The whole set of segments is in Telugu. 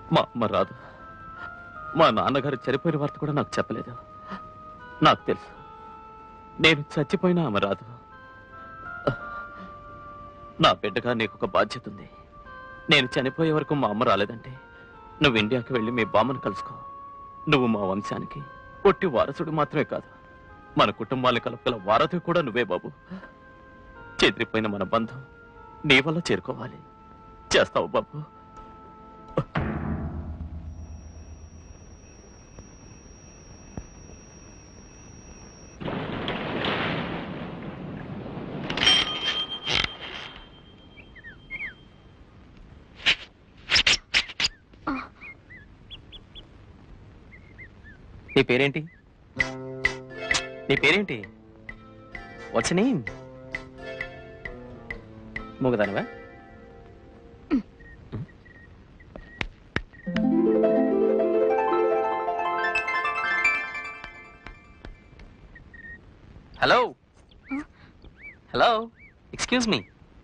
మా అమ్మ రాదు మా నాన్నగారు చనిపోయిన వార్త కూడా నాకు చెప్పలేదు నాకు తెలుసు నేను చచ్చిపోయినా ఆమె రాదు నా బిడ్డగా నీకు ఒక బాధ్యత ఉంది నేను చనిపోయే వరకు మా అమ్మ రాలేదంటే నువ్వు ఇండియాకి వెళ్ళి మీ బామ్మను కలుసుకో నువ్వు మా వంశానికి పొట్టి వారసుడు మాత్రమే కాదు మన కుటుంబాన్ని కలుపుగల వారధి కూడా నువ్వే బాబు చెదిరిపోయిన మన బంధం నీ వల్ల చేరుకోవాలి చేస్తావు బాబు నీ పేరేంటి నీ పేరేంటి వాట్స్ నేమ్ మూగదానివా హలో హలో ఎక్స్క్యూజ్ మీ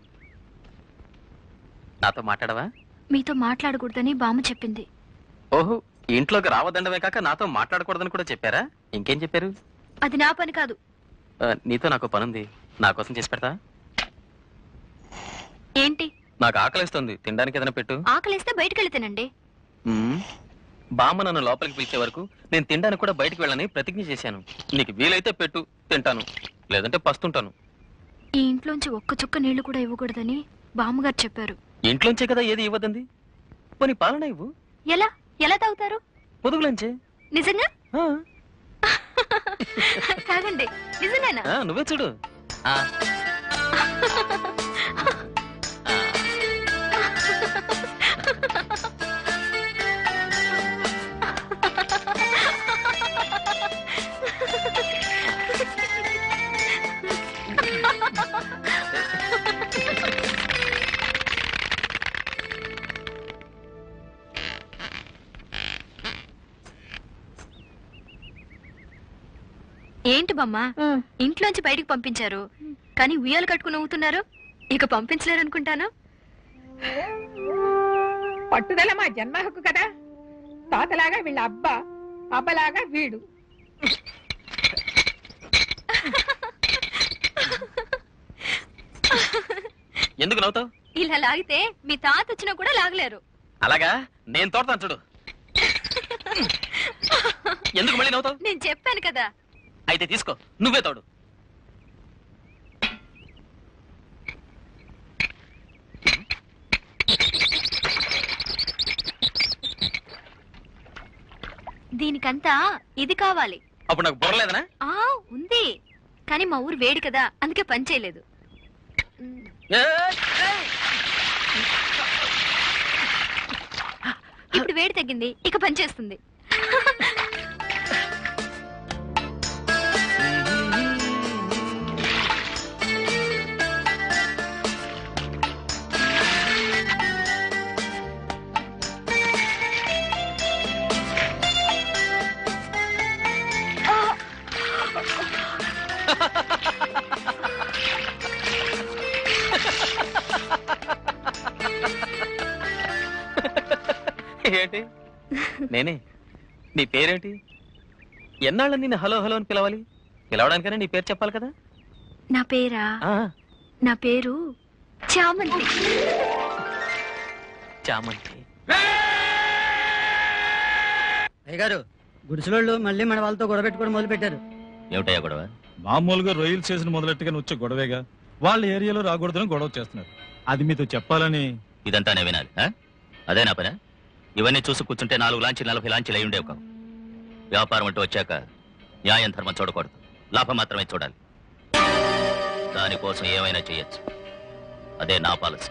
నాతో మాట్లాడవా మీతో మాట్లాడకూడదని బామ్మ చెప్పింది ఓహో ఇంట్లోకి రావదండమే కాక నాతో మాట్లాడకూడదని కూడా చెప్పారా ఇంకేం చెప్పారు అది నా పని కాదు ఆ, నీతో నాకు పనుంది నా కోసం చేసి పెడతా ఏంటి నాకు ఆకలిస్తుంది తినడానికి ఏదైనా పెట్టు ఆకలిస్తే బయటకెళ్ళి తినండి మ్మ్. బామ్మ నన్ను లోపలికి పిలిచే వరకు నేను తినడానికి కూడా బయటికి వెళ్ళని ప్రతిజ్ఞ చేశాను నీకు వీలైతే పెట్టు తింటాను లేదంటే పస్తుంటాను ఈ ఇంట్లోంచి ఒక్క చుక్క నీళ్లు కూడా ఇవ్వకూడదని బామ్మగారు చెప్పారు ఇంట్లోంచే కదా ఏది ఇవ్వదండి పోనీ పాలన ఇవ్వు ఎలా ఎలా తాగుతారు పొదుగులంచే నిజంగా ఆ, తాగండి నిజంగానా ఆ, నువ్వే చూడు ఆ. ఆ. ఏంటి బామ్మ ఇంట్లోంచి బయటికి పంపించారు కానీ ఉయ్యాలు కట్టుకుని నవ్వుతున్నారు ఇక పంపించలేరు అనుకుంటాను పట్టుదల మా జన్మ హక్కు కదా తాతలాగా వీళ్ళ అబ్బా అబ్బలాగా వీడు ఎందుకు నవ్వుతావు ఇలా లాగితే మీ తాత వచ్చినా కూడా లాగలేరు అలాగా నేను తోడతాను చూడు ఎందుకు మళ్ళీ నవ్వుతావు నేను చెప్పాను కదా అయితే తీసుకో నువ్వే తోడు దీనికంతా ఇది కావాలి అప్పుడు నాకు బొరలేదనా ఆ ఉంది కానీ మా ఊరు వేడి కదా అందుకే పని చేయలేదు ఇప్పుడు వేడి తగ్గింది ఇక పని చేస్తుంది ఏంటి నేనే నీ పేరేంటి ఎన్నాళ్ళ నిన్ను హలో హలో అని పిలవాలి పిలవడానికనే నీ పేరు చెప్పాలి కదా నా పేరా ఆ, నా పేరు చామంతి చామంతి అయ్యగారు గుడిసెలోళ్ళు మళ్ళీ మన వాళ్ళతో గొడవ పెట్టుకోవడం మొదలు పెట్టారు ఏమిటయ్యా గొడవ మామూలుగా రొయ్యలు చేసిన మొదలెట్టుగా వచ్చే గొడవేగా వాళ్ళ ఏరియాలో రాకూడదని గొడవ చేస్తున్నారు అది మీతో చెప్పాలని ఇదంతా నేను వినాలి ఆ? అదే నా పని ఇవన్నీ చూసి కూర్చుంటే నాలుగు లాంచి నలభై లాంచీలు అయి ఉండేవి కావు వ్యాపారం అంటూ వచ్చాక న్యాయం ధర్మం చూడకూడదు లాభం మాత్రమే చూడాలి దానికోసం ఏమైనా చేయొచ్చు అదే నా పాలసీ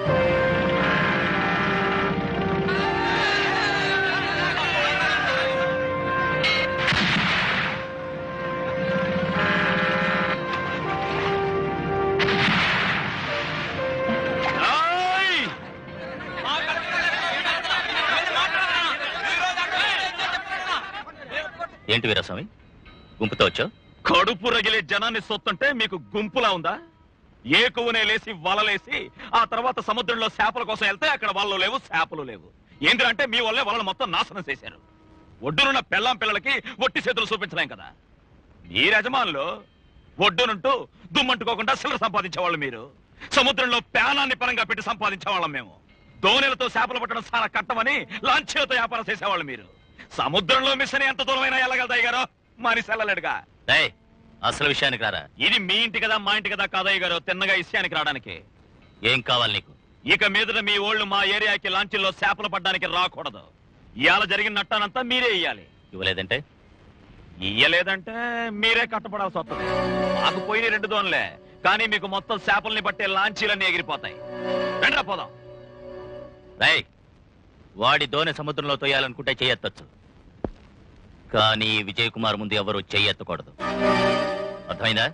ఏంటి వీరస్వామి గుంపుతో వచ్చావు కడుపు రగిలే జనాన్ని సొత్తుంటే మీకు గుంపులా ఉందా ఏ కొవ్వునే లేసి వలలేసి ఆ తర్వాత సముద్రంలో చేపల కోసం వెళ్తే అక్కడ వాళ్ళు లేవు చేపలు లేవు ఏంటంటే మీ వల్లే వాళ్ళని మొత్తం నాశనం చేశారు ఒడ్డునున్న పెళ్ళాం పిల్లలకి ఒట్టి చేతులు చూపించలేం కదా మీ యజమానులు ఒడ్డునుంటూ దుమ్మంటుకోకుండా సిల్లర సంపాదించేవాళ్ళు మీరు సముద్రంలో ప్యానాన్ని పరంగా పెట్టి సంపాదించేవాళ్ళం మేము దోణిలతో చేపలు పట్టడం చాలా కట్టమని లాంఛీలతో వ్యాపారం చేసేవాళ్ళు మీరు సముద్రంలో మిషన్ ఎంత దూరమైనా వెళ్ళగలదాయి గారు మనిషి వెళ్ళలేడుగా రేయ్, అసలు విషయానికి రారా ఇది మీ ఇంటి కదా మా ఇంటి కదా కాదయ్య గారు తిన్నగా ఇష్యానికి రావడానికి ఏం కావాలి నీకు ఇక మీదట మీ ఓళ్ళు మా ఏరియాకి లాంచీల్లో చేపలు పడ్డానికి రాకూడదు ఇవాళ జరిగిన నట్టానంతా మీరే ఇయ్యాలి ఇవ్వలేదంటే ఇయ్యలేదంటే మీరే కట్టపడాల్సి వస్తుంది మాకు పోయిన రెండు దోన్లే కానీ మీకు మొత్తం చేపల్ని పట్టే లాంచీలన్నీ ఎగిరిపోతాయి రండిరా పోదాం రై వాడి దోణి సముద్రంలో తోయాలనుకుంటే చెయ్యెత్తచ్చు కానీ విజయ్ కుమార్ ముందు ఎవరు చెయ్యెత్తకూడదు అర్థమైందా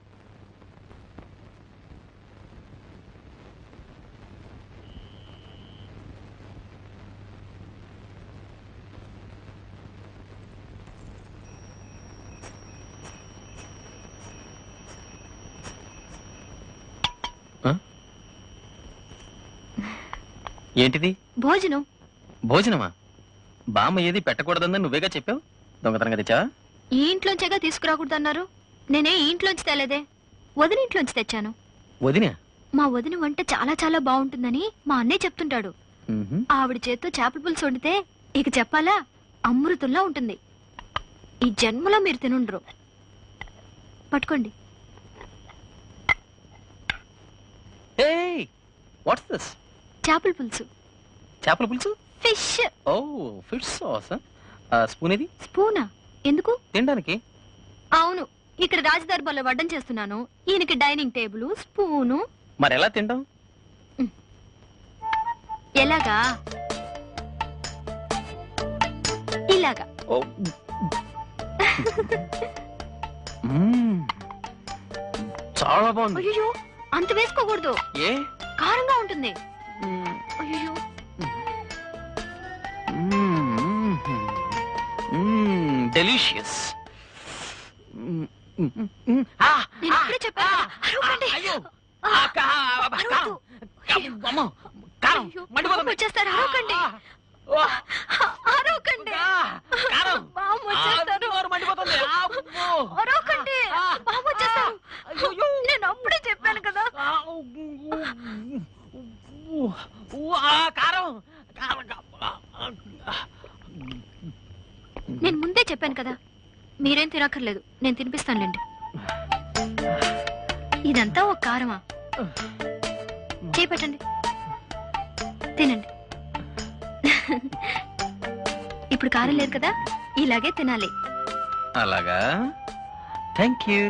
ఏంటిది భోజనం భోజనమా బామ్మ ఏది పెట్టకూడదని నువ్వేగా చెప్పావు దొంగతనంగా తెచ్చావా ఈ ఇంట్లోంచేగా తీసుకురాకూడదన్నారు నేనే ఈ ఇంట్లోంచి తేలేదే వదిన ఇంట్లోంచి తెచ్చాను వదినా మా వదిన వంట చాలా చాలా బాగుంటుందని మా అన్నయ్య చెప్తుంటాడు మ్మ్హ. ఆవిడ చేత్తో చేపల పులుసు వండితే ఇక చెప్పాలా అమృతంలా ఉంటుంది ఈ జన్మలో మీరు తినుండ్రు పట్టుకోండి ఏయ్ వాట్స్ దిస్ చేపల పులుసు చేపల పులుసు ఫిష్ ఓ ఫిష్ సాస్ స్పూన్ ఇది స్పూనా ఎందుకు తినడానికి అవును ఇక్కడ రాజదర్బార్లో వడ్డం చేస్తున్నాను ఈయనకి డైనింగ్ టేబుల్ స్పూను మరి ఎలా తింటాం ఎలాగా ఇలాగా ఓ మ్మ్. చాలా బాగుంది అయ్యో అంత వేసుకోకూడదు ఏ కారంగా ఉంటుంది అయ్యో డెలిషియస్ నేను ఇప్పుడే చెప్పాను కదా, అరవకండి. అరవద్దు. అయ్యో, బామ్మ వచ్చేస్తారు అరవకండి అరవకండి బామ్మ వచ్చేస్తారు అరవకండి బామ్మ వచ్చేస్తారు నేను అప్పుడే చెప్పాను కదా నేను ముందే చెప్పాను కదా మీరేం తినక్కర్లేదు నేను తినిపిస్తానులేండి ఇదంతా ఒక కారమా చేపట్టండి తినండి ఇప్పుడు కారం లేదు కదా ఇలాగే తినాలి అలాగా థ్యాంక్ యూ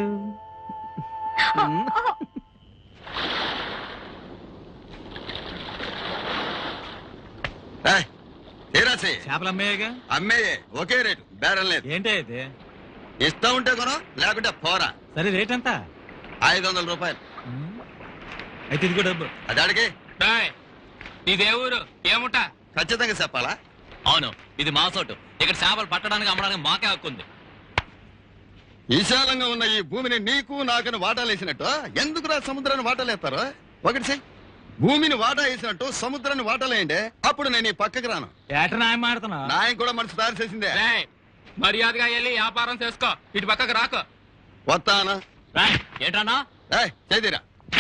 తీరాసి చేపలు అమ్మేయగా అమ్మేయే ఒకే రేటు బేరం లేదు ఏంటి అయితే ఇస్తా ఉంటే కొను లేకుంటే పోరా సరే రేట్ ఎంత ఐదు వందల రూపాయలు అయితే ఇదిగో డబ్బు అది అడిగి ఇదే ఊరు ఏముంటా ఖచ్చితంగా చెప్పాలా అవును ఇది మా చోటు ఇక్కడ చేపలు పట్టడానికి అమ్మడానికి మాకే హక్కు ఉంది విశాలంగా ఉన్న ఈ భూమిని నీకు నాకని వాటాలు వేసినట్టు ఎందుకురా సముద్రాన్ని వాటాలేస్తారు ఒకటి చెయ్యి భూమిని వాటా వేసినట్టు సముద్రాన్ని వాటాలేయండి అప్పుడు నేను ఈ పక్కకి రాను ఏట నాయం ఆడుతున్నా నాయం కూడా మనసు తయారు చేసిందే మర్యాదగా వెళ్ళి వ్యాపారం చేసుకో ఇటు పక్కకు రాకు వస్తానా ఏంటన్నా ఏయ్ చేదిరా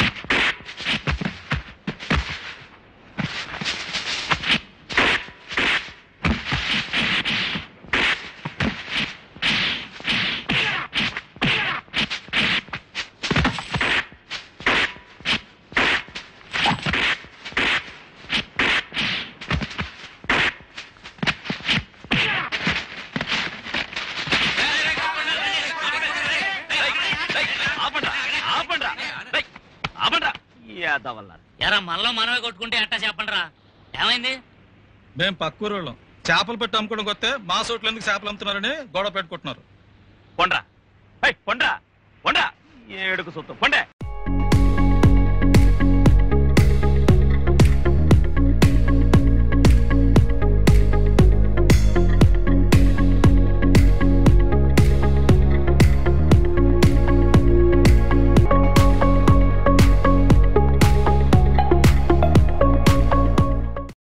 ఆపండ్రా ఆపండ్రా రేయ్, ఆపండ్రా యాదవల్లారా. ఎరా మనలో మనమే కొట్టుకుంటే ఎట్టా చెప్పండి రా ఏమైంది మేము పక్కూరు వాళ్ళం చేపలు పెట్టి అమ్ముకోవడం కొత్తే మా చోట్ల ఎందుకు చేపలు అమ్ముతున్నారని గొడవ పెట్టుకుంటున్నారు పొండ్రా ఏయ్, పొండ్రా పొండ్రా ఏడుకు సుత్తం పొండే